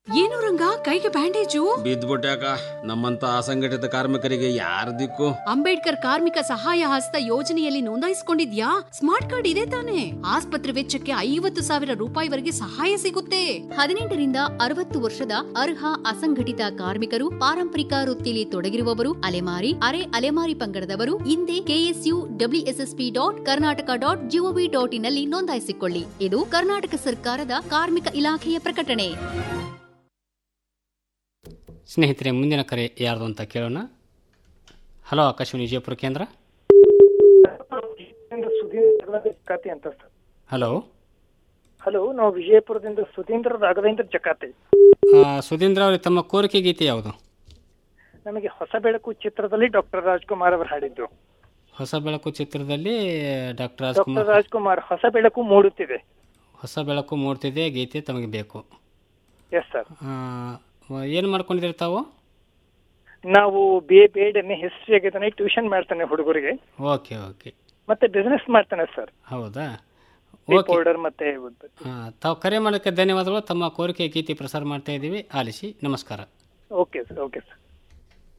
ಏನು ರಂಗ ಕೈಗೆ ಬ್ಯಾಂಡೇಜು ಬಿದ್ದ್ಬಿಟ್ಯಾಕ ನಮ್ಮಂತ ಅಸಂಘಟಿತ ಕಾರ್ಮಿಕರಿಗೆ ಯಾರ ದಿಕ್ಕು ಅಂಬೇಡ್ಕರ್ ಕಾರ್ಮಿಕ ಸಹಾಯ ಹಸ್ತ ಯೋಜನೆಯಲ್ಲಿ ನೋಂದಾಯಿಸಿಕೊಂಡಿದ್ಯಾ ಸ್ಮಾರ್ಟ್ ಕಾರ್ಡ್ ಇದೆ ತಾನೆ ಆಸ್ಪತ್ರೆ ವೆಚ್ಚಕ್ಕೆ ಐವತ್ತು ಸಾವಿರ ರೂಪಾಯಿವರೆಗೆ ಸಹಾಯ ಸಿಗುತ್ತೆ ಹದಿನೆಂಟರಿಂದ ಅರವತ್ತು ವರ್ಷದ ಅರ್ಹ ಅಸಂಘಟಿತ ಕಾರ್ಮಿಕರು ಪಾರಂಪರಿಕ ವೃತ್ತಿಲಿ ತೊಡಗಿರುವವರು ಅಲೆಮಾರಿ ಅರೆ ಅಲೆಮಾರಿ ಪಂಗಡದವರು ಹಿಂದೆ KSU WSSP dot Karnataka dot GOV dot ಇನ್ನಲ್ಲಿ ನೋಂದಾಯಿಸಿಕೊಳ್ಳಿ ಇದು ಕರ್ನಾಟಕ ಸರ್ಕಾರದ ಕಾರ್ಮಿಕ ಇಲಾಖೆಯ ಪ್ರಕಟಣೆ ಸ್ನೇಹಿತರೆ ಮುಂದಿನ ಕರೆ ಯಾರ್ದು ಅಂತ ಕೇಳೋಣ ಹಲೋ ಆಕಾಶವಾಣಿ ವಿಜಯಪುರ ಕೇಂದ್ರ ಸುಧೀಂದ್ರ ಜಕಾತಿ ಅಂತ ಸರ್ ಹಲೋ ಹಲೋ ನಾವು ವಿಜಯಪುರದಿಂದ ಸುಧೀಂದ್ರ ರಾಘವೇಂದ್ರ ಜಕಾತಿ ಆ, ಸುಧೀಂದ್ರ ಅವರೇ ತಮ್ಮ ಕೋರಿಕೆ ಗೀತೆ ಯಾವುದು ನಮಗೆ ಹೊಸ ಬೆಳಕು ಚಿತ್ರದಲ್ಲಿ ಡಾಕ್ಟರ್ ರಾಜ್ಕುಮಾರ್ ಅವರು ಹಾಡಿದ್ದು ಹೊಸ ಬೆಳಕು ಚಿತ್ರದಲ್ಲಿ ಡಾಕ್ಟರ್ ಡಾಕ್ಟರ್ ರಾಜ್ಕುಮಾರ್ ರಾಜ್ಕುಮಾರ್ ಹೊಸ ಬೆಳಕು ಮೂಡುತ್ತಿದೆ ಹೊಸ ಬೆಳಕು ಮೂಡ್ತಿದೆ ಗೀತೆ ತಮಗೆ ಬೇಕು ಎಸ್ ಸರ್ ಏನು ಮಾಡ್ಕೊಂಡಿದ್ದೀರಿ ತಾವು ನಾವು B A B Ed history ಆಗಿದ್ದಾನೆ ಟ್ಯೂಷನ್ ಮಾಡ್ತಾನೆ ಹುಡುಗರಿಗೆ ಓಕೆ ಓಕೆ ಮತ್ತೆ ಬಿಸ್ನೆಸ್ ಮಾಡ್ತಾನೆ ಸರ್ ಹೌದಾ ಟೀ ಓಕೆ ಪೌಡರ್ ಮತ್ತೆ ಆ, ತಾವು ಕರೆ ಮಾಡೋಕ್ಕೆ ಧನ್ಯವಾದಗಳು ತಮ್ಮ ಕೋರಿಕೆ ಗೀತೆ ಪ್ರಸಾರ ಮಾಡ್ತಾ ಇದ್ದೀವಿ ಆಲಿಸಿ ನಮಸ್ಕಾರ ಓಕೆ ಸರ್ ಓಕೆ ಸರ್